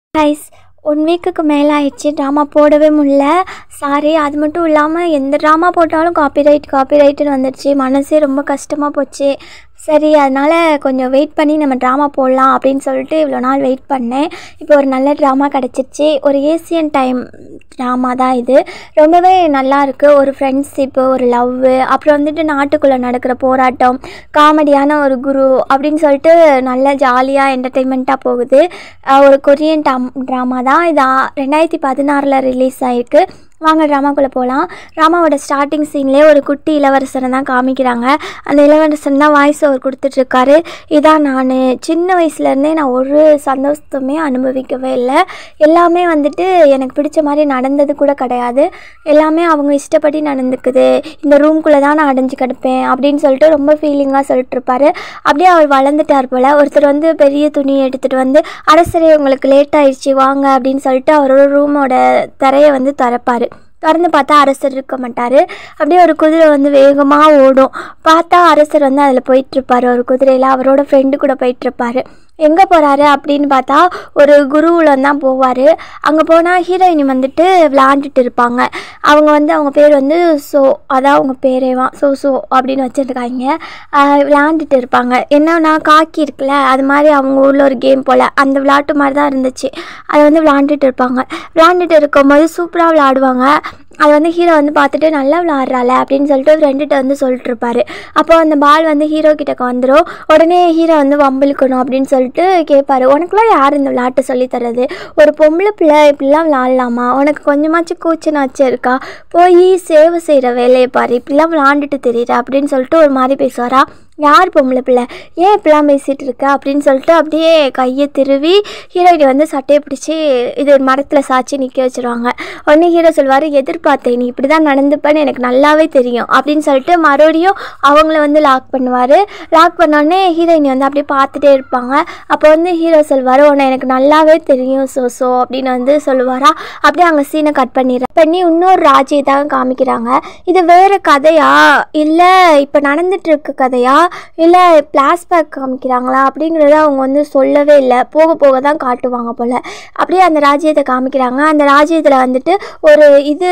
guys one வீக்குக்கு மேலே ஆயிடுச்சு ட்ராமா போடவே முடியல சாரி அது மட்டும் இல்லாமல் எந்த ட்ராமா போட்டாலும் காப்பிரைட் காப்பிரைட்டுன்னு வந்துடுச்சு மனசே ரொம்ப கஷ்டமாக போச்சு சரி அதனால் கொஞ்சம் வெயிட் பண்ணி நம்ம ட்ராமா போடலாம் அப்படின்னு சொல்லிட்டு இவ்வளோ நாள் வெயிட் பண்ணேன் இப்போ ஒரு நல்ல ட்ராமா கிடச்சிருச்சு ஒரு ஏசியன் டைம் ட்ராமா தான் இது ரொம்பவே நல்லா இருக்குது ஒரு ஃப்ரெண்ட்ஷிப்பு ஒரு லவ்வு அப்புறம் வந்துட்டு நாட்டுக்குள்ளே நடக்கிற போராட்டம் காமெடியான ஒரு குரு அப்படின்னு சொல்லிட்டு நல்ல ஜாலியாக என்டர்டெயின்மெண்ட்டாக போகுது அஹ் ஒரு கொரியன் டாம் ட்ராமா தான் இது ஆ- ரெண்டாயிரத்தி பதினாறில் ரிலீஸ் ஆகிருக்கு வாங்க ட்ராமாக்குள்ளே போகலாம் ட்ராமாவோட ஸ்டார்டிங் சீன்லேயே ஒரு குட்டி இளவரசனை தான் காமிக்கிறாங்க அந்த இளவரசன் தான் வாய்ஸ் ஓவர் கொடுத்துட்ருக்காரு இதான் நான் சின்ன வயசுலேருந்தே நான் ஒரு சந்தோஷத்துமே அனுபவிக்கவே இல்லை எல்லாமே வந்துட்டு எனக்கு பிடிச்ச மாதிரி நடந்தது கூட கிடையாது எல்லாமே அவங்க இஷ்டப்படி நடந்துக்குது இந்த ரூம்குள்ளே தான் நான் அடைஞ்சு கிடப்பேன் அப்படின்னு சொல்லிட்டு ரொம்ப ஃபீலிங்காக சொல்லிட்டு இருப்பாரு அப்படியே அவர் வளர்ந்துட்டார் போல் ஒருத்தர் வந்து பெரிய துணி எடுத்துகிட்டு வந்து அரசரே உங்களுக்கு லேட் ஆயிடுச்சு வாங்க அப்படின்னு சொல்லிட்டு அவரோட ரூமோட திரையை வந்து திறப்பாரு திறந்து பார்த்தா அரசர் இருக்க மாட்டார் அப்படியே ஒரு குதிரை வந்து வேகமாக ஓடும் பார்த்தா அரசர் வந்து அதில் போயிட்டுருப்பாரு ஒரு குதிரையில் அவரோட ஃப்ரெண்டு கூட போயிட்டுருப்பாரு எங்கே போகிறாரு அப்படின்னு பார்த்தா ஒரு குருகுலம் தான் போவார் அங்கே போனால் ஹீரோயினி வந்துட்டு விளாண்டுட்டு இருப்பாங்க அவங்க வந்து அவங்க பேர் வந்து சோ அதான் அவங்க பேரேவா சோ சோ அப்படின்னு வச்சுருக்காங்க விளாண்டுட்டு இருப்பாங்க என்னன்னா காக்கி இருக்குல்ல அது மாதிரி அவங்க ஊரில் ஒரு கேம் போல் அந்த விளாட்டு மாதிரி தான் இருந்துச்சு அதை வந்து விளாண்டுட்டு இருப்பாங்க விளாண்டுட்டு இருக்கும்போது சூப்பராக விளாடுவாங்க அது வந்து ஹீரோ வந்து பார்த்துட்டு நல்லா விளாட்றாள் அப்படின்னு சொல்லிட்டு ஃப்ரெண்டுகிட்ட வந்து சொல்லிட்டு இருப்பாரு அப்போ அந்த பால் வந்து ஹீரோ கிட்டக்க வந்துடும் உடனே ஹீரோ வந்து வம்பிழுக்கணும் அப்படின்னு சொல்லிட்டு கேட்பாரு உனக்குலாம் யார் இந்த விளாட்டை சொல்லித் தர்றது ஒரு பொம்பளை பிள்ளை இப்படிலாம் விளாட்லாமா உனக்கு கொஞ்சமாச்சும் கூச்சனாச்சும் இருக்கா போய் சேவை செய்கிற வேலையை பாரு இப்படிலாம் விளாண்டுட்டு தெரியுற அப்படின்னு சொல்லிட்டு ஒரு மாதிரி பேசுவாரா யார் பொம்பளை பிள்ளை ஏன் இப்படிலாம் பேசிகிட்டு இருக்க அப்படின்னு சொல்லிட்டு அப்படியே கையை திருவி ஹீரோயினி வந்து சட்டையை பிடிச்சி இது மரத்தில் சாய்ச்சி நிற்க வச்சிருவாங்க உடனே ஹீரோ சொல்வார் எதிர்பார்த்தேன் நீ இப்படி தான் நடந்துப்பேன்னு எனக்கு நல்லாவே தெரியும் அப்படின்னு சொல்லிட்டு மறுபடியும் அவங்கள வந்து லாக் பண்ணுவார் லாக் பண்ணோடனே ஹீரோயினி வந்து அப்படியே பார்த்துட்டே இருப்பாங்க அப்போ வந்து ஹீரோ சொல்வார் உன்னை எனக்கு நல்லாவே தெரியும் ஸோ ஸோ அப்படின்னு வந்து சொல்லுவாரா அப்படியே அங்கே சீனை கட் பண்ணிடுறேன் பண்ணி இன்னொரு ராஜ்யை தான் காமிக்கிறாங்க இது வேறு கதையா இல்லை இப்போ நடந்துட்டு இருக்க கதையா இல்லை ஃப்ளாஷ்பேக் காமிக்கிறாங்களா அப்படிங்கிறத அவங்க வந்து சொல்லவே இல்லை போக போக தான் காட்டுவாங்க போல் அப்படியே அந்த ராஜ்யத்தை காமிக்கிறாங்க அந்த ராஜ்யத்தில் வந்துட்டு ஒரு இது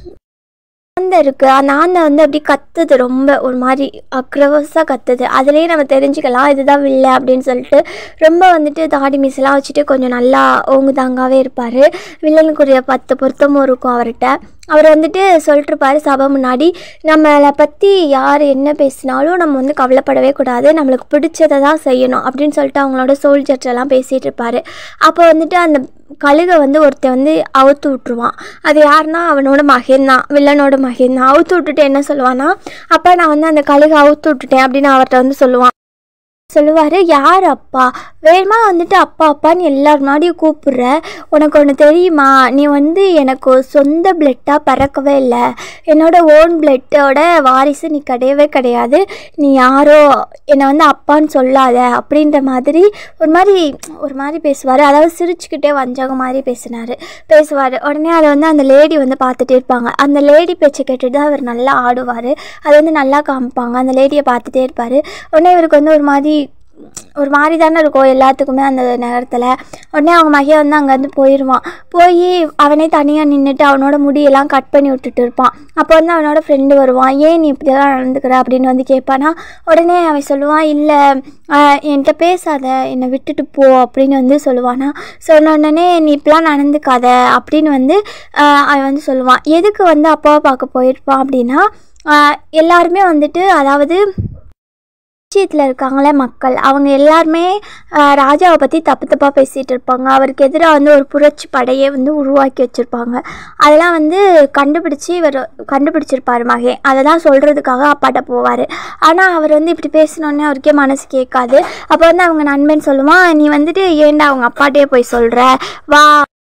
ஆந்தை இருக்குது அந்த ஆந்தை வந்து அப்படி கத்துது ரொம்ப ஒரு மாதிரி அக்ரவஸாக கத்துது அதுலேயே நம்ம தெரிஞ்சுக்கலாம் இதுதான் வில்லை அப்படின்னு சொல்லிட்டு ரொம்ப வந்துட்டு தாடி மீசெல்லாம் வச்சுட்டு கொஞ்சம் நல்லா ஓங்குதாங்காவே இருப்பார் வில்லனுக்குரிய பத்து பொருத்தமும் இருக்கும் அவர்கிட்ட அவர் வந்துட்டு சொல்லிட்டு இருப்பாரு சபை முன்னாடி நம்மளை பற்றி யார் என்ன பேசினாலும் நம்ம வந்து கவலைப்படவே கூடாது நம்மளுக்கு பிடிச்சதை தான் செய்யணும் அப்படின்னு சொல்லிட்டு அவங்களோட soldiers எல்லாம் பேசிகிட்டு இருப்பாரு அப்போ வந்துட்டு அந்த கழுகை வந்து ஒருத்தன் வந்து அவுத்து விட்ருவான் அது யாருன்னா அவனோட மகன் தான் வில்லனோட மகன் தான் அவுத்து விட்டுட்டு என்ன சொல்லுவான்னா அப்போ நான் வந்து அந்த கழுகை அவுத்து விட்டுட்டேன் அப்படின்னு அவர்கிட்ட வந்து சொல்லுவான் சொல்லுவார் யார் அப்பா வேணுமா வந்துட்டு அப்பா அப்பான்னு எல்லார் முன்னாடியும் கூப்பிடுற உனக்கு ஒன்று தெரியுமா நீ வந்து எனக்கு ஒரு சொந்த பிளட்டாக பிறக்கவே இல்லை என்னோட ஓன் பிளட்டோட வாரிசு நீ கிடையவே கிடையாது நீ யாரோ என்னை வந்து அப்பான்னு சொல்லாத அப்படின்ற மாதிரி ஒரு மாதிரி ஒரு மாதிரி பேசுவார் அதாவது சிரிச்சுக்கிட்டே வஞ்சகம் மாதிரி பேசினார் பேசுவார் உடனே அதை வந்து அந்த லேடி வந்து பார்த்துட்டே இருப்பாங்க அந்த லேடி பேச்சை கேட்டுட்டு தான் அவர் நல்லா ஆடுவார் அது வந்து நல்லா காமிப்பாங்க அந்த லேடியை பார்த்துட்டே இருப்பார் உடனே இவருக்கு வந்து ஒரு மாதிரி ஒரு மாதிரி தானே இருக்கும் எல்லாத்துக்குமே அந்த நேரத்தில் உடனே அவங்க மகன் வந்து அங்கேருந்து போயிடுவான் போய் அவனே தனியாக நின்றுட்டு அவனோட முடியெல்லாம் கட் பண்ணி விட்டுட்டு இருப்பான் அப்போ வந்து அவனோட ஃப்ரெண்டு வருவான் ஏன் நீ இப்படிலாம் நடந்துக்கிற அப்படின்னு வந்து கேட்பானா உடனே அவன் சொல்லுவான் இல்லை என்கிட்ட பேசாத என்னை விட்டுட்டு போ அப்படின்னு வந்து சொல்லுவானா சொன்ன உடனே நீ இப்படிலாம் நடந்துக்காத அப்படின்னு வந்து ஆஹ் அவன் வந்து சொல்லுவான் எதுக்கு வந்து அப்பாவை பார்க்க போயிருப்பான் அப்படின்னா ஆஹ் எல்லாருமே வந்துட்டு அதாவது ராஜ்யத்தில் இருக்காங்களே மக்கள் அவங்க எல்லாருமே ஆஹ், ராஜாவை பற்றி தப்பு தப்பாக பேசிகிட்டு இருப்பாங்க அவருக்கு எதிராக வந்து ஒரு புரட்சி படையை வந்து உருவாக்கி வச்சுருப்பாங்க அதெல்லாம் வந்து கண்டுபிடிச்சி இவர் கண்டுபிடிச்சிருப்பார் மகன் அதை தான் சொல்கிறதுக்காக அப்பாட்ட போவார் ஆனால் அவர் வந்து இப்படி பேசினோடனே அவருக்கே மனசு கேட்காது அப்போ வந்து அவங்க நண்பன் சொல்லுவான் நீ வந்துட்டு ஏன்டா அவங்க அப்பாட்டே போய் சொல்கிற வா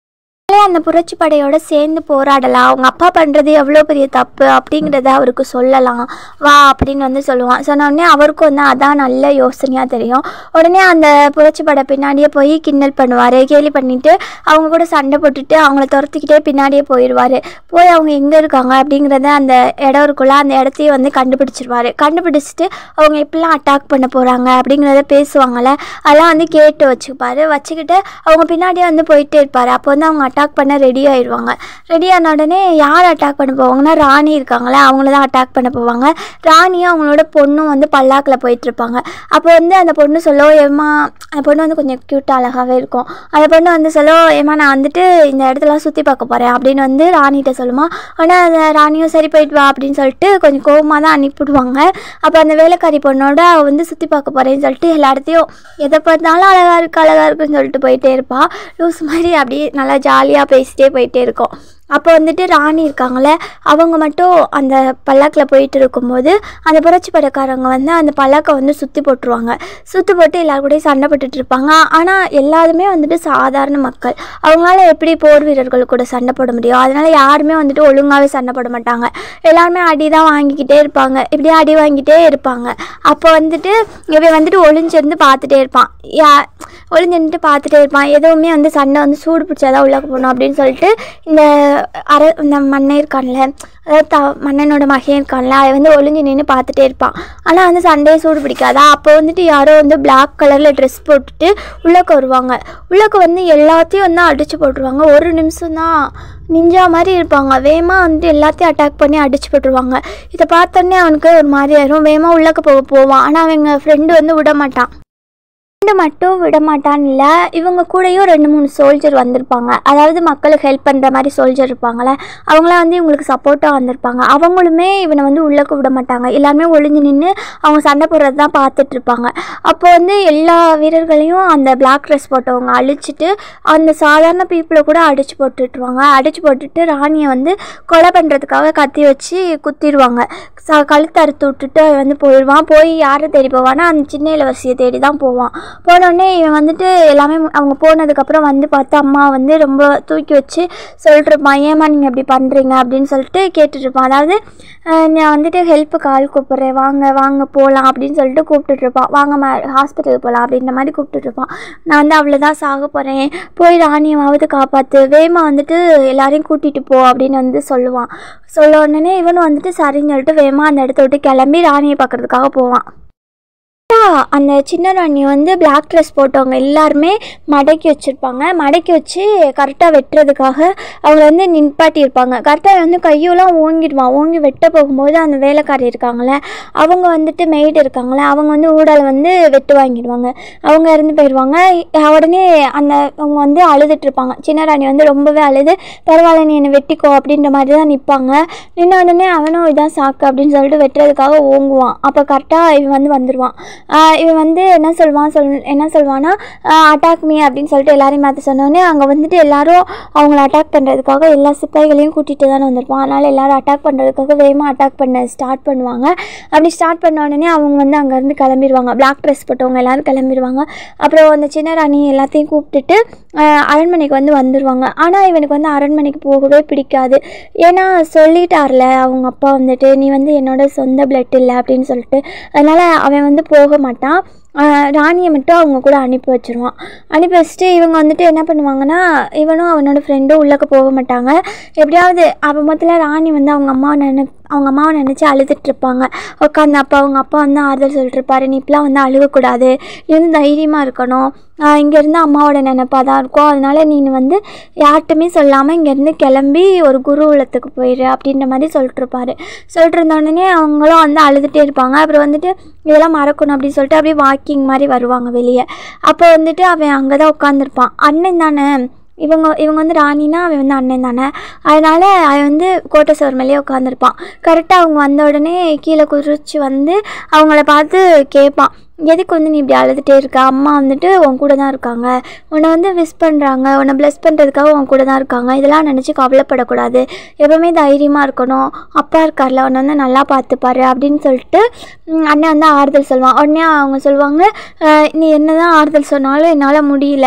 அவங்களே அந்த புரட்சி படையோட சேர்ந்து போராடலாம் அவங்க அப்பா பண்ணுறது எவ்வளோ பெரிய தப்பு அப்படிங்கிறத அவருக்கு சொல்லலாம் வா அப்படின்னு வந்து சொல்லுவான் சொன்ன உடனே அவருக்கும் வந்து அதான் நல்ல யோசனையாக தெரியும் உடனே அந்த புரட்சி படை பின்னாடியே போய் கிண்டல் பண்ணுவார் கேலி பண்ணிட்டு அவங்க கூட சண்டை போட்டுட்டு அவங்கள துரத்திக்கிட்டே பின்னாடியே போயிடுவார் போய் அவங்க எங்கே இருக்காங்க அப்படிங்கிறத அந்த இடம் இருக்குள்ள அந்த இடத்தையும் வந்து கண்டுபிடிச்சிருவாரு கண்டுபிடிச்சிட்டு அவங்க எப்படிலாம் அட்டாக் பண்ண போகிறாங்க அப்படிங்கிறத பேசுவாங்கள்ல அதெல்லாம் வந்து கேட்டு வச்சுப்பாரு வச்சுக்கிட்டு அவங்க பின்னாடியே வந்து போயிட்டே இருப்பார் அப்போ வந்து அவங்க அட்டாக் பண்ண ரெடி ஆயிடுவாங்க ரெடி ஆன உடனே யார் அட்டாக் பண்ண போவாங்கன்னா ராணி இருக்காங்களே அவங்கள தான் அட்டாக் பண்ண போவாங்க ராணியும் அவங்களோட பொண்ணும் வந்து பல்லாக்கில் போயிட்டு இருப்பாங்க அப்போ வந்து அந்த பொண்ணு சொல்லும் ஏம்மா அந்த பொண்ணு வந்து கொஞ்சம் க்யூட்டாக அழகாகவே இருக்கும் அந்த பொண்ணு வந்து சொல்லும் ஏம்மா நான் வந்துட்டு இந்த இடத்துலாம் சுற்றி பார்க்க போகிறேன் அப்படின்னு வந்து ராணிகிட்ட சொல்லுமா ஆனால் அந்த ராணியும் சரி போயிட்டு வா அப்படின்னு சொல்லிட்டு கொஞ்சம் கோவமாக தான் அனுப்பிவிடுவாங்க அப்போ அந்த வேலைக்காரி பொண்ணோட அவ வந்து சுற்றி பார்க்க போகிறேன்னு சொல்லிட்டு எல்லா இடத்தையும் எதை பார்த்தாலும் அழகாக இருக்கு அழகாக இருக்குன்னு சொல்லிட்டு போயிட்டே இருப்பா லூஸ் மாதிரி அப்படியே நல்லா ஜாலியாக பேசிட்டே போயிட்டே இருக்கும் அப்போ வந்துட்டு ராணி இருக்காங்களே அவங்க மட்டும் அந்த பல்லாக்கில் போயிட்டு இருக்கும்போது அந்த புரட்சி படைக்காரங்க வந்து அந்த பல்லாக்கை வந்து சுற்றி போட்டுருவாங்க சுற்றி போட்டு எல்லாரு கூடயும் சண்டை போட்டுட்டு இருப்பாங்க ஆனால் எல்லாருமே வந்துட்டு சாதாரண மக்கள் அவங்களால எப்படி போர் வீரர்கள் கூட சண்டை போட முடியும் அதனால யாருமே வந்துட்டு ஒழுங்காகவே சண்டை போட மாட்டாங்க எல்லாருமே அடி தான் வாங்கிக்கிட்டே இருப்பாங்க இப்படியே அடி வாங்கிட்டே இருப்பாங்க அப்போ வந்துட்டு இவன் வந்துட்டு ஒளிஞ்சிருந்து பார்த்துட்டே இருப்பான் யா ஒளிஞ்சிருந்து பார்த்துட்டே இருப்பான் எதுவுமே வந்து சண்டை வந்து சூடு பிடிச்சாதான் உள்ளே போகணும் அப்படின்னு சொல்லிட்டு இந்த அர இந்த மன்னன் இருக்கான்ல அதாவது த மன்னனோட மகன் இருக்கான்ல அவன் வந்து ஒளிஞ்சு நின்று பார்த்துட்டே இருப்பான் ஆனால் வந்து சண்டையை சூடு பிடிக்காதா அப்போ வந்துட்டு யாரோ வந்து Black கலரில் ட்ரெஸ் போட்டுட்டு உள்ளக்க வருவாங்க உள்ளக்க வந்து எல்லாத்தையும் வந்து அடிச்சு போட்டுருவாங்க ஒரு நிமிஷம் தான் நிஞ்சா மாதிரி இருப்பாங்க வேகமாக வந்துட்டு எல்லாத்தையும் அட்டாக் பண்ணி அடிச்சு போட்டுருவாங்க இதை பார்த்தோன்னே அவனுக்கு ஒரு மாதிரி ஆயிரும் வேகமாக உள்ளக்க போக போவான் ஆனால் அவங்க ஃப்ரெண்டு வந்து விட மாட்டான் ஃப்ரெண்டு மட்டும் விட மாட்டான்னு இல்லை இவங்க கூடயும் ரெண்டு மூணு சோல்ஜர் வந்திருப்பாங்க அதாவது மக்களுக்கு ஹெல்ப் பண்ணுற மாதிரி சோல்ஜர் இருப்பாங்களே அவங்களாம் வந்து இவங்களுக்கு சப்போர்ட்டாக வந்திருப்பாங்க அவங்களுமே இவனை வந்து உள்ளக்க விட மாட்டாங்க எல்லாருமே ஒளிஞ்சு நின்று அவங்க சண்டை போடுறது தான் பார்த்துட்டு இருப்பாங்க அப்போ வந்து எல்லா வீரர்களையும் அந்த பிளாக் ட்ரெஸ் போட்டவங்க அழிச்சிட்டு அந்த சாதாரண பீப்புளை கூட அடிச்சு போட்டுட்டுருவாங்க அடிச்சு போட்டுட்டு ராணியை வந்து கொலை பண்ணுறதுக்காக கத்தி வச்சு குத்திடுவாங்க ச கழுத்து அறுத்து விட்டுட்டு அவன் வந்து போயிடுவான் போய் யாரை தேடி போவான்னா அந்த சின்ன இளவரசியை தேடி தான் போவான் போனோடனே இவன் வந்துட்டு எல்லாமே மு- அவங்க போனதுக்கப்புறம் வந்து பார்த்து அம்மா வந்து ரொம்ப தூக்கி வச்சு சொல்லிட்டுருப்பான் ஏம்மா நீங்கள் இப்படி பண்ணுறீங்க அப்படின்னு சொல்லிட்டு கேட்டுட்ருப்பான் அதாவது அஹ், நான் வந்துட்டு ஹெல்ப்புக்கு ஆள் கூப்பிட்றேன் வாங்க வாங்க போகலாம் அப்படின்னு சொல்லிட்டு கூப்பிட்டுட்ருப்பான் வாங்க மா ஹாஸ்பிட்டலுக்கு போகலாம் அப்படின்ற மாதிரி கூப்பிட்டுட்ருப்பான் நான் வந்து அவ்வளோதான் சாக போகிறேன் போய் ராணியமாவது காப்பாற்று வேமா வந்துட்டு எல்லாரையும் கூட்டிகிட்டு போ அப்படின்னு வந்து சொல்லுவான் சொல்ல உடனே இவனும் வந்துட்டு சரின்னு சொல்லிட்டு வேமா அந்த இடத்த விட்டு கிளம்பி ராணியை பார்க்கறதுக்காக போவான் அந்த சின்ன ராணி வந்து பிளாக் ட்ரெஸ் போட்டவங்க எல்லாருமே மடக்கி வச்சுருப்பாங்க மடக்கி வச்சு கரெக்டாக வெட்டுறதுக்காக அவங்க வந்து நிப்பாட்டியிருப்பாங்க கரெக்டாக வந்து கையெல்லாம் ஓங்கிடுவான் ஓங்கி வெட்ட போகும்போது அந்த வேலைக்காரி இருக்காங்களே அவங்க வந்துட்டு மெய்டு இருக்காங்களே அவங்க வந்து ஊடால வந்து வெட்டு வாங்கிடுவாங்க அவங்க இறந்து போயிடுவாங்க உடனே அந்த அவங்க வந்து அழுதுட்டு இருப்பாங்க சின்ன ராணி வந்து ரொம்பவே அழுது பரவாயில்ல நீ என்னை வெட்டிக்கோ அப்படின்ற மாதிரி தான் நிற்பாங்க நின்ன உடனே அவனும் இதான் சாக்கு அப்படின்னு சொல்லிட்டு வெட்டுறதுக்காக ஓங்குவான் அப்போ கரெக்டாக இவன் வந்து வந்துடுவான் ஆஹ் இவன் வந்து என்ன சொல்வான் சொல் என்ன சொல்வான்னா அட்டாக் மீ அப்படின்னு சொல்லிட்டு எல்லாரையும் மாற்ற சொன்னோடனே அங்கே வந்துட்டு எல்லாரும் அவங்கள அட்டாக் பண்ணுறதுக்காக எல்லா சிப்பாய்களையும் கூட்டிகிட்டு தானே வந்திருப்பான் அதனால் எல்லாரும் அட்டாக் பண்ணுறதுக்காக வேகமாக அட்டாக் பண்ண ஸ்டார்ட் பண்ணுவாங்க அப்படி ஸ்டார்ட் பண்ண உடனே அவங்க வந்து அங்கேருந்து கிளம்பிடுவாங்க பிளாக் ட்ரெஸ் போட்டவங்க எல்லாரும் கிளம்பிடுவாங்க அப்புறம் அந்த சின்ன ராணி எல்லாத்தையும் கூப்பிட்டுட்டு ஆஹ் அரண்மனைக்கு வந்து வந்துடுவாங்க ஆனால் இவனுக்கு வந்து அரண்மனைக்கு போகவே பிடிக்காது ஏன்னா சொல்லிட்டார்ல அவங்க அப்பா வந்துட்டு நீ வந்து என்னோட சொந்த பிளட் இல்லை அப்படின்னு சொல்லிட்டு அதனால் அவன் வந்து போக மாட்டான் ஆஹ் ராணியை மட்டும் அவங்க கூட அனுப்பி வச்சிருவான் அனுப்பி வச்சுட்டு இவங்க வந்துட்டு என்ன பண்ணுவாங்கன்னா இவனும் அவனோட ஃப்ரெண்டும் உள்ளக்க போக மாட்டாங்க எப்படியாவது அப்போ மொத்தத்தில் ராணி வந்து அவங்க அம்மாவை நினை அவங்க அம்மாவை நினச்சி அழுதுட்டு இருப்பாங்க உட்காந்து அப்போ அவங்க அப்பா வந்து ஆறுதல் சொல்லிட்டு இருப்பாரு நீ இப்பெல்லாம் வந்து அழுகக்கூடாது நீ வந்து தைரியமாக இருக்கணும் இங்கேருந்து அம்மாவோட நினப்பாக தான் இருக்கும் அதனால நீ வந்து யார்கிட்டுமே சொல்லாமல் இங்கேருந்து கிளம்பி ஒரு குருகுலத்துக்கு போயிடு அப்படின்ற மாதிரி சொல்லிட்டு இருப்பாரு சொல்லிட்டு இருந்த உடனே அவங்களும் வந்து அழுதுகிட்டே இருப்பாங்க அப்புறம் வந்துட்டு இதெல்லாம் மறக்கணும் அப்படின்னு சொல்லிட்டு அப்படியே வாக்கிங் மாதிரி வருவாங்க வெளியே அப்போ வந்துட்டு அவன் அங்கே தான் உட்காந்துருப்பான் அண்ணன் தானே இவங்க இவங்க வந்து ராணினா அவன் வந்து அண்ணன் தானே அதனால் அவன் வந்து கோட்டை சோர் மேலேயே உட்காந்துருப்பான் கரெக்டாக அவங்க வந்த உடனே கீழே குதிச்சு வந்து அவங்கள பார்த்து கேட்பான் எதுக்கு வந்து நீ இப்படி அழுதுகிட்டே இருக்க அம்மா வந்துட்டு உன் கூட தான் இருக்காங்க உன்னை வந்து விஷ் பண்ணுறாங்க உன்னை ப்ளஸ் பண்ணுறதுக்காக உன் கூட தான் இருக்காங்க இதெல்லாம் நினச்சி கவலைப்படக்கூடாது எப்பவுமே தைரியமாக இருக்கணும் அப்பா இருக்கார்ல உன்னை வந்து நல்லா பார்த்துப்பாரு அப்படின்னு சொல்லிட்டு ம், அண்ணன் வந்து ஆறுதல் சொல்லுவான் உடனே அவங்க சொல்லுவாங்க "அஹ், நீ என்ன தான் ஆறுதல் சொன்னாலும் என்னால் முடியல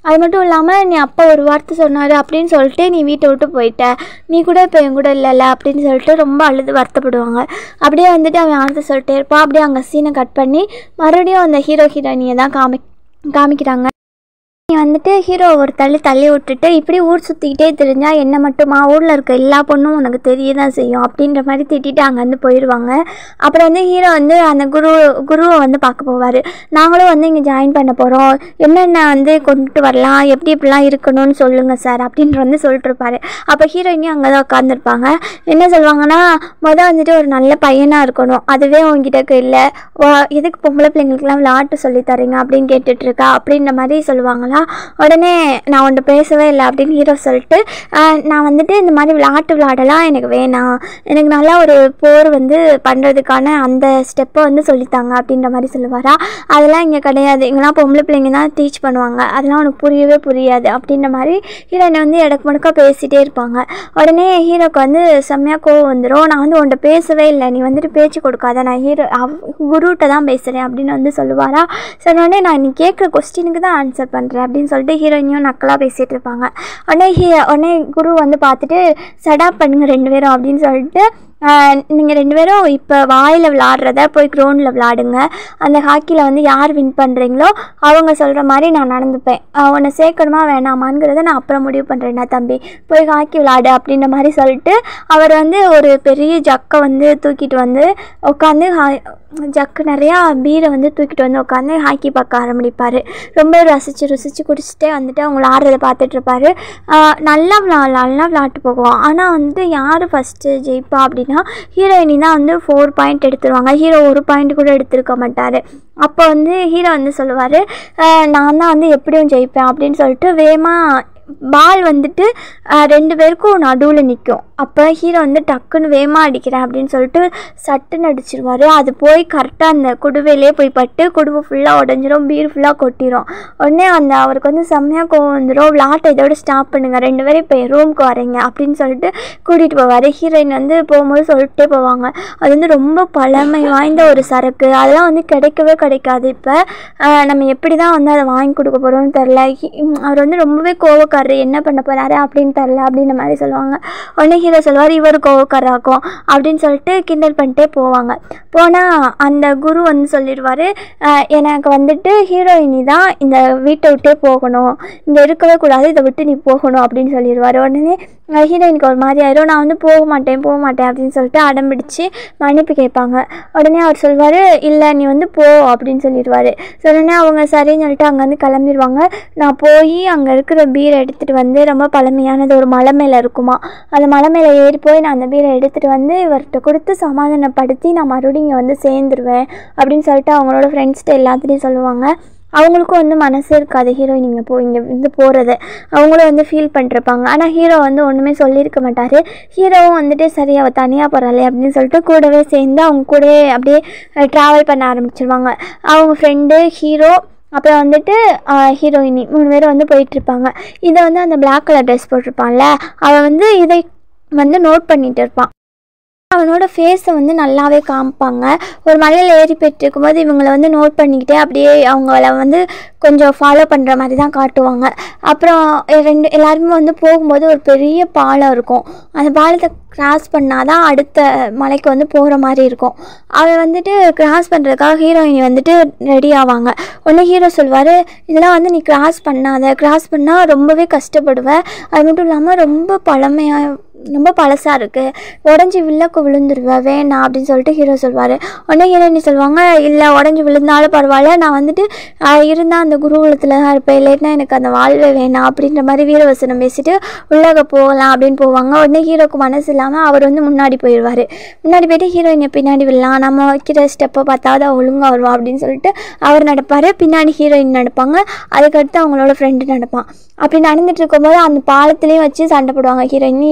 அது மட்டும் இல்லாமல் நீ அப்பா ஒரு வார்த்தை சொன்னார் அப்படின்னு சொல்லிட்டு நீ வீட்டை விட்டு போயிட்ட நீ கூட இப்போ என் கூட இல்லைல்ல அப்படின்னு சொல்லிட்டு ரொம்ப அழுது வருத்தப்படுவாங்க அப்படியே வந்துட்டு அவன் ஆறுத சொல்லிட்டே இருப்பான் அப்படியே அங்கே சீனை கட் பண்ணி மறுபடியும் அந்த ஹீரோ ஹீரோயினியை தான் காமி காமிக்கிறாங்க நீ வந்துட்டு ஹீரோ ஒரு தள்ளி தள்ளி விட்டுட்டு இப்படி ஊர் சுற்றிக்கிட்டே தெரிஞ்சா என்ன மட்டுமா ஊரில் இருக்க எல்லா பொண்ணும் உனக்கு தெரிய தான் செய்யும் அப்படின்ற மாதிரி திட்டிட்டு அங்கேருந்து போயிடுவாங்க அப்புறம் வந்து ஹீரோ வந்து அந்த குரு குருவை வந்து பார்க்க போவார் நாங்களும் வந்து இங்கே ஜாயின் பண்ண போகிறோம் என்னென்ன வந்து கொண்டுட்டு வரலாம் எப்படி இப்படிலாம் இருக்கணும்னு சொல்லுங்கள் சார் அப்படின்ற வந்து சொல்லிட்டு இருப்பாரு அப்போ ஹீரோயினியும் அங்கே தான் உட்காந்துருப்பாங்க என்ன சொல்லுவாங்கன்னா மொதல் வந்துட்டு ஒரு நல்ல பையனாக இருக்கணும் அதுவே உங்ககிட்ட இல்லை எதுக்கு பொம்பளை பிள்ளைங்களுக்குலாம் விளையாட்டு சொல்லி தரீங்க அப்படின்னு கேட்டுட்டு இருக்கா அப்படின்ற மாதிரி சொல்லுவாங்களா உடனே நான் உன்ட்ட பேசவே இல்லை அப்படின்னு ஹீரோ சொல்லிட்டு "ஆஹ், நான் வந்துட்டு இந்த மாதிரி விளையாட்டு விளையாடலாம் எனக்கு வேணாம் எனக்கு நல்லா ஒரு போர் வந்து பண்ணுறதுக்கான அந்த ஸ்டெப்பை வந்து சொல்லித்தாங்க அப்படின்ற மாதிரி சொல்லுவாரா அதெல்லாம் இங்கே கிடையாது இங்கெல்லாம் பொம்பளை பிள்ளைங்க தான் டீச் பண்ணுவாங்க அதெல்லாம் உனக்கு புரியவே புரியாது அப்படின்ற மாதிரி ஹீரோயினை வந்து இடக்கு முடக்கா பேசிகிட்டே இருப்பாங்க உடனே ஹீரோக்கு வந்து செம்மையாக கோவம் வந்துடும் நான் வந்து உன்ட்ட பேசவே இல்லை நீ வந்துட்டு பேச்சு கொடுக்காத நான் ஹீரோ அவ் குருகிட்ட தான் பேசுகிறேன் அப்படின்னு வந்து சொல்லுவாரா சொன்னோடனே நான் நீ கேட்குற கொஸ்டினுக்கு தான் ஆன்சர் பண்ணுறேன் அப்படின்னு சொல்லிட்டு ஹீரோயினியும் நக்கலாக பேசிகிட்டு இருப்பாங்க உடனே ஹீ உடனே குரு வந்து பார்த்துட்டு சடா பண்ணுங்க ரெண்டு பேரும் அப்படின்னு சொல்லிட்டு நீங்கள் ரெண்டு பேரும் இப்போ வாயில் விளாட்றத போய் க்ரௌண்டில் விளாடுங்க அந்த ஹாக்கியில் வந்து யார் வின் பண்ணுறீங்களோ அவங்க சொல்கிற மாதிரி நான் நடந்துப்பேன் ஆஹ் உன்னை சேர்க்கணுமா வேணாமாங்கிறத நான் அப்புறம் முடிவு பண்ணுறேன்னா தம்பி போய் ஹாக்கி விளாடு அப்படின்ற மாதிரி சொல்லிட்டு அவர் வந்து ஒரு பெரிய ஜக்கை வந்து தூக்கிட்டு வந்து உட்காந்து ஜக்கு நிறையா பீரை வந்து தூக்கிட்டு வந்து உட்காந்து ஹாக்கி பார்க்க ஆரம்பிப்பார் ரொம்ப ரசித்து ருசித்து குடிச்சிட்டே வந்துட்டு அவங்க விளாட்றத பார்த்துட்ருப்பாரு நல்லா விளாட்லாம் நல்லா விளாட்டு போகுவோம் ஆனால் வந்து யார் ஃபஸ்ட்டு ஜெயிப்பா அப்படின்னா ஹீரோயினி தான் வந்து ஃபோர் பாயிண்ட் எடுத்துருவாங்க ஹீரோ ஒரு பாயிண்ட் கூட எடுத்திருக்க மாட்டார் அப்போ வந்து ஹீரோ வந்து சொல்லுவார் நான் தான் வந்து எப்படியும் ஜெயிப்பேன் அப்படின்னு சொல்லிட்டு வேகமாக பால் வந்துட்டு அஹ், ரெண்டு பேருக்கும் நடுவில் நிற்கும் அப்போ ஹீரோ வந்து டக்குன்னு வேகமாக அடிக்கிறேன் அப்படின்னு சொல்லிட்டு சட்டுன்னு அடிச்சிருவார் அது போய் கரெக்டாக அந்த குடுவையிலே போய் பட்டு குடுவை ஃபுல்லாக உடஞ்சிரும் பீர் ஃபுல்லாக கொட்டிரும் உடனே அந்த அவருக்கு வந்து செம்மையாக கோவம் வந்துடும் விளாட்டை இதோட ஸ்டாப் பண்ணுங்கள் ரெண்டு பேரும் இப்போ ரூமுக்கு வரீங்க அப்படின்னு சொல்லிட்டு கூட்டிகிட்டு போவார் ஹீரோயின் வந்து போகும்போது சொல்லிட்டே போவாங்க அது வந்து ரொம்ப பழமை வாய்ந்த ஒரு சரக்கு அதெல்லாம் வந்து கிடைக்கவே கிடைக்காது இப்போ நம்ம எப்படி தான் வந்து அதை வாங்கி கொடுக்க போகிறோம்னு தெரில அவர் வந்து ரொம்பவே கோவக்காரர் என்ன பண்ண போகிறாரு அப்படின்னு தெரில அப்படின்ற மாதிரி சொல்லுவாங்க உடனே ஹீரோ சொல்லுவார் இவர் கோவக்காராக்கும் அப்படின்னு சொல்லிட்டு கிண்டல் பண்ணிட்டே போவாங்க போனால் அந்த குரு வந்து சொல்லிடுவார் எனக்கு வந்துட்டு ஹீரோயினி தான் இந்த வீட்டை விட்டே போகணும் இங்கே இருக்கவே கூடாது இதை விட்டு நீ போகணும் அப்படின்னு சொல்லிடுவார் உடனே அஹ் ஹீரோயினுக்கு ஒரு மாதிரி ஆயிரும் நான் வந்து போக மாட்டேன் போக மாட்டேன் அப்படின்னு சொல்லிட்டு அடம் பிடிச்சு மன்னிப்பு கேட்பாங்க உடனே அவர் சொல்வார் இல்லை நீ வந்து போ அப்படின்னு சொல்லிடுவார் உடனே அவங்க சரின்னு சொல்லிட்டு அங்கேருந்து கிளம்பிடுவாங்க நான் போய் அங்கே இருக்கிற பீரை எடுத்துகிட்டு வந்து ரொம்ப பழமையானது ஒரு மலை மேலே இருக்குமா அந்த மலை மேலே ஏறி போய் நான் அந்த பீரை எடுத்துகிட்டு வந்து இவர்கிட்ட கொடுத்து சமாதானப்படுத்தி நான் மறுபடியும் இங்கே வந்து சேர்ந்துருவேன் அப்படின்னு சொல்லிட்டு அவங்களோட ஃப்ரெண்ட்ஸ்கிட்ட எல்லாத்துலேயும் சொல்லுவாங்க அவங்களுக்கும் வந்து மனசே இருக்காது ஹீரோயின் இங்கே போ இங்கே வந்து போகிறது அவங்களும் வந்து ஃபீல் பண்ணிருப்பாங்க ஆனால் ஹீரோ வந்து ஒன்றுமே சொல்லியிருக்க மாட்டார் ஹீரோவும் வந்துட்டு சரி அவள் தனியாக போகிறாளே அப்படின்னு சொல்லிட்டு கூடவே சேர்ந்து அவங்க கூடவே அப்படியே ட்ராவல் பண்ண ஆரம்பிச்சிருவாங்க அவங்க ஃப்ரெண்டு ஹீரோ அப்புறம் வந்துட்டு ஹீரோயினி மூணு பேரும் வந்து போயிட்டுருப்பாங்க இதை வந்து அந்த பிளாக் கலர் ட்ரெஸ் போட்டிருப்பான்ல அவன் வந்து இதை வந்து நோட் பண்ணிட்டு இருப்பான் அவனோட ஃபேஸை வந்து நல்லாவே காமிப்பாங்க ஒரு மலையில் ஏறி போயிட்டு இருக்கும்போது இவங்களை வந்து நோட் பண்ணிக்கிட்டே அப்படியே அவங்கள வந்து கொஞ்சம் ஃபாலோ பண்ணுற மாதிரி தான் காட்டுவாங்க அப்புறம் ரெண்டு எல்லாருமே வந்து போகும்போது ஒரு பெரிய பாலம் இருக்கும் அந்த பாலத்தை கிராஸ் பண்ணாதான் அடுத்த மலைக்கு வந்து போகிற மாதிரி இருக்கும் அவன் வந்துட்டு கிராஸ் பண்ணுறதுக்காக ஹீரோயினி வந்துட்டு ரெடி ஆவாங்க உடனே ஹீரோ சொல்வார் இதெல்லாம் வந்து நீ கிராஸ் பண்ணாத கிராஸ் பண்ணால் ரொம்பவே கஷ்டப்படுவ அது மட்டும் இல்லாமல் ரொம்ப பழமையாக ரொம்ப பழசாக இருக்குது உடஞ்சி வில்லக்கு விழுந்துருவ வேணாம் அப்படின்னு சொல்லிட்டு ஹீரோ சொல்வார் உடனே ஹீரோயினி சொல்லுவாங்க இல்லை உடஞ்சி விழுந்தாலும் பரவாயில்ல நான் வந்துட்டு இருந்தால் அந்த குருகுலத்தில் தான் இருப்பேன் இல்லைன்னா எனக்கு அந்த வாழ்வே வேணாம் அப்படின்ற மாதிரி வீரவசனம் பேசிட்டு உள்ளக போகலாம் அப்படின்னு போவாங்க உடனே ஹீரோக்கு மனசு இல்லாமல் அவர் வந்து முன்னாடி போயிடுவார் முன்னாடி போயிட்டு ஹீரோயினை பின்னாடி விடலாம் நம்ம வைக்கிற ஸ்டெப்பை பார்த்தாவது ஒழுங்காக வருவா அப்படின்னு சொல்லிட்டு அவர் நடப்பார் பின்னாடி ஹீரோயின் நடப்பாங்க அதுக்கடுத்து அவங்களோட ஃப்ரெண்டு நடப்பான் அப்படி நடந்துட்டு இருக்கும்போது அந்த பாலத்துலேயும் வச்சு சண்டை போடுவாங்க ஹீரோயின் நீ எதுக்கு என்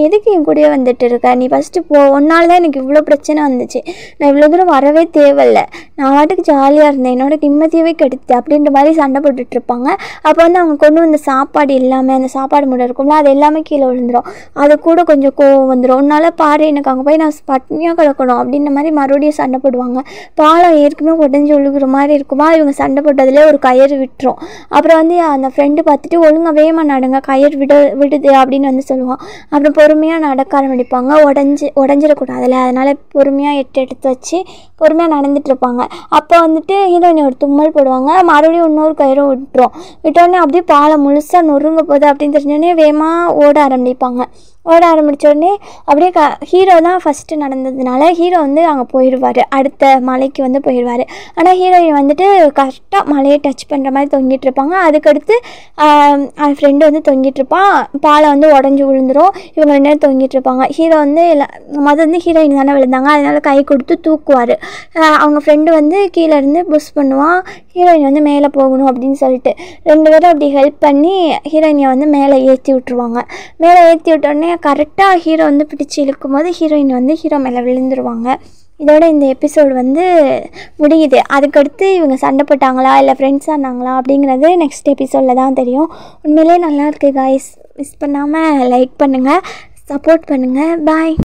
என் கூடயே வந்துட்டு இருக்க நீ ஃபஸ்ட்டு போ ஒன்றால் தான் எனக்கு இவ்வளோ பிரச்சனை வந்துச்சு நான் இவ்வளோ தூரம் வரவே தேவையில்ல நான் வாட்டுக்கு ஜாலியாக இருந்தேன் என்னோட நிம்மதியவே கெடுத்து அப்படின்ற மாதிரி சண்டை போட்டுட்டு இருப்பாங்க அப்போ வந்து அவங்க கொண்டு வந்த சாப்பாடு எல்லாமே அந்த சாப்பாடு முறை இருக்கும்ல அது எல்லாமே கீழே விழுந்துரும் அது கூட கொஞ்சம் கோவம் வந்துடும் உன்னால் பாரு எனக்கு அங்கே போய் நான் பட்னியாக கிடக்கணும் அப்படின்ற மாதிரி மறுபடியும் சண்டை போடுவாங்க பாலம் ஏற்கனவே உடஞ்சி ஒழுகுற மாதிரி இருக்குமா இவங்க சண்டை போட்டதுலேயே ஒரு கயிறு விட்டுரும் அப்புறம் வந்து அந்த ஃப்ரெண்டு பார்த்துட்டு ஒழுங்கா வேகமாக நடங்க கயிறு விட விடுது அப்படின்னு வந்து சொல்லுவான் அப்புறம் பொறுமையாக நடக்க ஆரம்பிப்பாங்க உடஞ்சி உடஞ்சிடக்கூடாதுல்ல அதனால் பொறுமையாக எட்டு எடுத்து வச்சு பொறுமையாக நடந்துட்டு இருப்பாங்க அப்போ வந்துட்டு ஹீரோயின் ஒரு தும்மல் போடுவாங்க மறுபடியும் இன்னொரு கயிறும் விட்டுரும் விட்டோடனே அப்படியே பாலம் முழுசாக நொறுங்க போகுது அப்படின்னு தெரிஞ்சோடனே வேகமாக ஓட ஆரம்பிப்பாங்க ஓட ஆரம்பிச்ச உடனே அப்படியே க ஹீரோ தான் ஃபஸ்ட்டு நடந்ததுனால ஹீரோ வந்து அங்கே போயிடுவார் அடுத்த மலைக்கு வந்து போயிடுவார் ஆனால் ஹீரோயின் வந்துட்டு கரெக்டாக மலையை டச் பண்ணுற மாதிரி தொங்கிட்டு இருப்பாங்க அதுக்கடுத்து அவன் ஃப்ரெண்டு வந்து தொங்கிட்டு இருப்பான் பாலை வந்து உடஞ்சி விழுந்துரும் இவங்க ரெண்டு நேரம் தொங்கிட்டு இருப்பாங்க ஹீரோ வந்து எல்லா மொதல் வந்து ஹீரோயின் தானே விழுந்தாங்க அதனால கை கொடுத்து தூக்குவார் அவங்க ஃப்ரெண்டு வந்து கீழே இருந்து புஷ் பண்ணுவான் ஹீரோயின் வந்து மேலே போகணும் அப்படின்னு சொல்லிட்டு ரெண்டு பேரும் அப்படி ஹெல்ப் பண்ணி ஹீரோயினை வந்து மேலே ஏற்றி விட்ருவாங்க மேலே ஏற்றி விட்டோடனே கரெக்டாக ஹீரோ வந்து பிடிச்சி இழுக்கும் போது ஹீரோயின் வந்து ஹீரோ மேலே விழுந்துருவாங்க இதோட இந்த எபிசோடு வந்து முடியுது அதுக்கடுத்து இவங்க சண்டை போட்டாங்களா இல்லை ஃப்ரெண்ட்ஸாக இருந்தாங்களா அப்படிங்கிறது நெக்ஸ்ட் எபிசோடில் தான் தெரியும் உண்மையிலே நல்லா இருக்குது காய்ஸ் மிஸ் பண்ணாமல் லைக் பண்ணுங்கள் சப்போர்ட் பண்ணுங்கள் பாய்